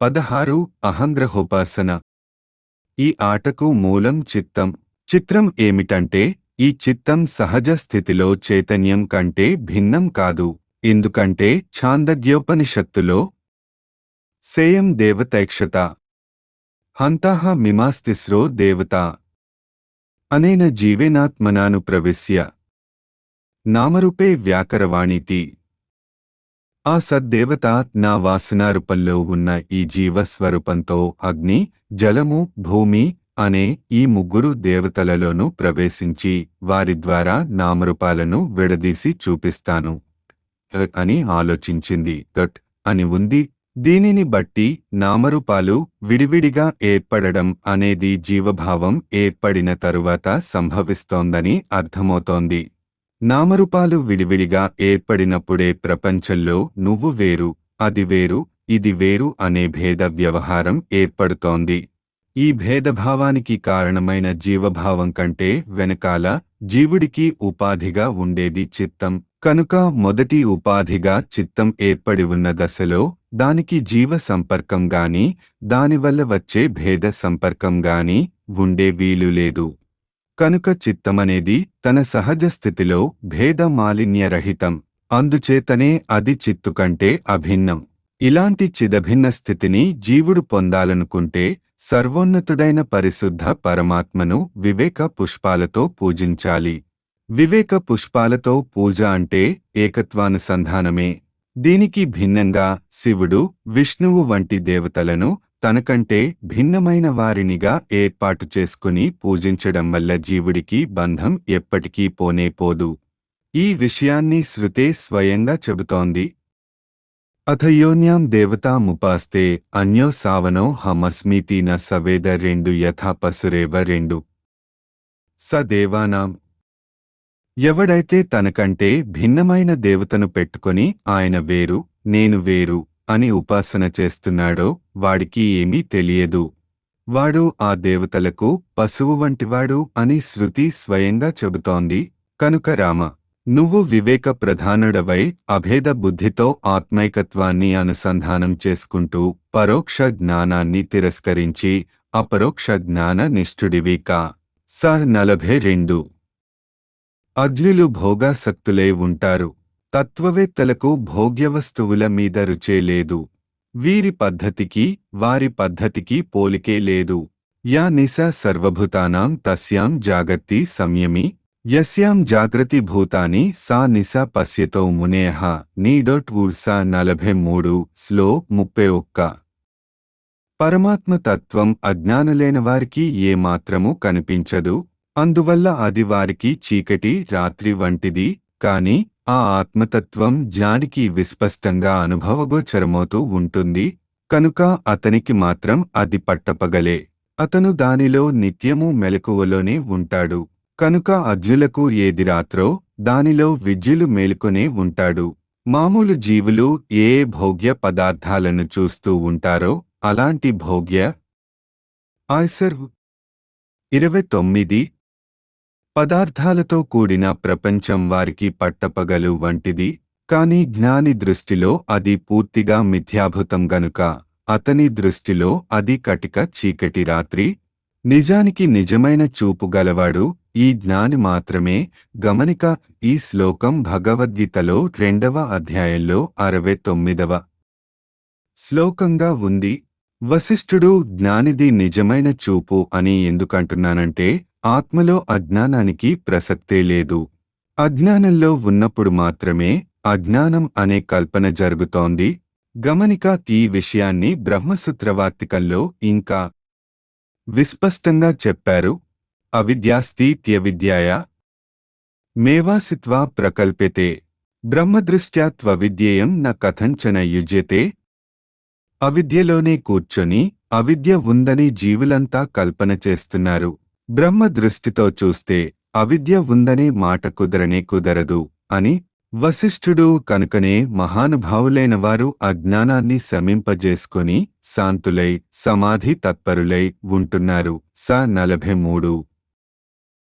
పదహారు అహంగ్రహోపాసన ఈ ఆటకు మూలం చిత్తం చిత్రం ఏమిటంటే ఈ చిత్తం సహజ స్థితిలో చైతన్యం కంటే భిన్నం కాదు ఎందుకంటే ఛాందగ్యోపనిషత్తులో సేయం దేవతైక్షత హంతాహ మిమాస్తిస్రో దేవత అనేన జీవేనాత్మనాను ప్రవిశ్య నామరూపే వ్యాకరవాణితి ఆ సద్దేవత నా వాసనారూపంలో ఉన్న ఈ జీవస్వరూపంతో అగ్ని జలము భూమి అనే ఈ ముగ్గురు దేవతలలోనూ ప్రవేశించి వారి ద్వారా నామరూపాలను విడదీసి చూపిస్తాను అని ఆలోచించింది గట్ అని ఉంది దీనిని బట్టి నామరూపాలు విడివిడిగా ఏర్పడడం అనేది జీవభావం ఏర్పడిన తరువాత సంభవిస్తోందని అర్థమవుతోంది నామరూపాలు విడివిడిగా ఏర్పడినప్పుడే ప్రపంచంలో నువ్వు వేరు అది వేరు ఇది వేరు అనే భేద వ్యవహారం ఏర్పడుతోంది ఈ భేదభావానికి కారణమైన జీవభావం కంటే వెనకాల జీవుడికి ఉపాధిగా ఉండేది చిత్తం కనుక మొదటి ఉపాధిగా చిత్తం ఏర్పడి ఉన్న దశలో దానికి జీవ సంపర్కం గాని దానివల్ల వచ్చే భేద సంపర్కం గాని ఉండే వీలు లేదు కనుక చిత్తమనేది తన సహజ స్థితిలో భేద మాలిన్యరహితం అందుచేతనే అది చిత్తు కంటే అభిన్నం ఇలాంటి చిదభిన్న స్థితిని జీవుడు పొందాలనుకుంటే సర్వోన్నతుడైన పరిశుద్ధ పరమాత్మను వివేక పుష్పాలతో పూజించాలి వివేక పుష్పాలతో పూజ అంటే ఏకత్వానుసంధానమే దీనికి భిన్నంగా శివుడు విష్ణువు వంటి దేవతలను తనకంటే భిన్నమైన వారినిగా ఏర్పాటు చేసుకుని పూజించడం వల్ల జీవుడికి బంధం ఎప్పటికీ పోనే పోదు ఈ విషయాన్ని శృతే స్వయంగా చెబుతోంది అథయోన్యాం దేవతాముపాస్తే అన్యో సావనో హమస్మీతి న సవేద రెండు యథా పసురేవ రెండు స దేవానాం ఎవడైతే తనకంటే భిన్నమైన దేవతను పెట్టుకొని ఆయన వేరు నేను వేరు అని ఉపాసన చేస్తున్నాడో వాడికి ఏమీ తెలియదు వాడు ఆ దేవతలకు పశువు వంటివాడు అని శృతి స్వయంగా చెబుతోంది కనుక రామ నువ్వు వివేక ప్రధానుడవై అభేద బుద్ధితో ఆత్మైకత్వాన్ని అనుసంధానం చేసుకుంటూ పరోక్ష జ్ఞానాన్ని తిరస్కరించి అపరోక్ష జ్ఞాన నిష్ఠుడివి కా స నలభై రెండు అజ్ఞులు భోగాసక్తులై ఉంటారు తత్వవేత్తలకు భోగ్యవస్తువుల మీద రుచే లేదు వీరి పద్ధతికి వారి పద్ధతికి పోలికే లేదు యా నిశ సర్వభూతానాం తస్యాం జాగర్తి సంయమి యస్యాం జాగ్రతి భూతాని సా నిశ పశ్యతో మునేహ నీడొట్ ఊర్సా నలభై మూడు స్లో ముప్పై ఒక్క పరమాత్మ తత్వం అజ్ఞానులైన వారికి ఏమాత్రమూ కనిపించదు అందువల్ల అది వారికి చీకటి రాత్రి వంటిది కాని ఆ ఆత్మతత్వం జ్ఞానికి విస్పష్టంగా అనుభవగోచరమవుతూ ఉంటుంది కనుక అతనికి మాత్రం అది పట్టపగలే అతను దానిలో నిత్యము మెలకువలోనే ఉంటాడు కనుక అజ్ఞులకు ఏది రాత్రో దానిలో విద్యులు మేలుకొనే ఉంటాడు మామూలు జీవులు ఏ భోగ్య పదార్థాలను చూస్తూ ఉంటారో అలాంటి భోగ్య ఆయ్సర్ ఇరవై తొమ్మిది పదార్థాలతో కూడిన ప్రపంచం వారికి పట్టపగలు వంటిది కాని జ్ఞాని దృష్టిలో అది పూర్తిగా మిథ్యాభూతం గనుక అతని దృష్టిలో అది కటిక చీకటి రాత్రి నిజానికి నిజమైన చూపు గలవాడు ఈ జ్ఞాని మాత్రమే గమనిక ఈ శ్లోకం భగవద్గీతలో రెండవ అధ్యాయంలో అరవై తొమ్మిదవ శ్లోకంగా ఉంది వశిష్ఠుడు జ్ఞానిది నిజమైన చూపు అని ఎందుకంటున్నానంటే ఆత్మలో అజ్ఞానానికి ప్రసక్తే లేదు అజ్ఞానంలో ఉన్నప్పుడు మాత్రమే అజ్ఞానం అనే కల్పన జరుగుతోంది గమనిక ఈ విషయాన్ని బ్రహ్మసూత్రవార్తికంలో ఇంకా విస్పష్టంగా చెప్పారు అవిద్యాస్తీత్యవిద్యాయ మేవాసిత్వా ప్రకల్ప్యతే బ్రహ్మదృష్ట్యా త్వవిద్యేయం న కథంచన యుజ్యతే అవిద్యలోనే కూర్చొని అవిద్య ఉందని జీవులంతా కల్పన చేస్తున్నారు బ్రహ్మ దృష్టితో చూస్తే అవిద్య ఉందనే మాట కుదరనే కుదరదు అని వశిష్ఠుడు కనుకనే మహానుభావులైన వారు అజ్ఞానాన్ని శమింపజేసుకొని శాంతులై సమాధి తత్పరులై ఉంటున్నారు స నలభై మూడు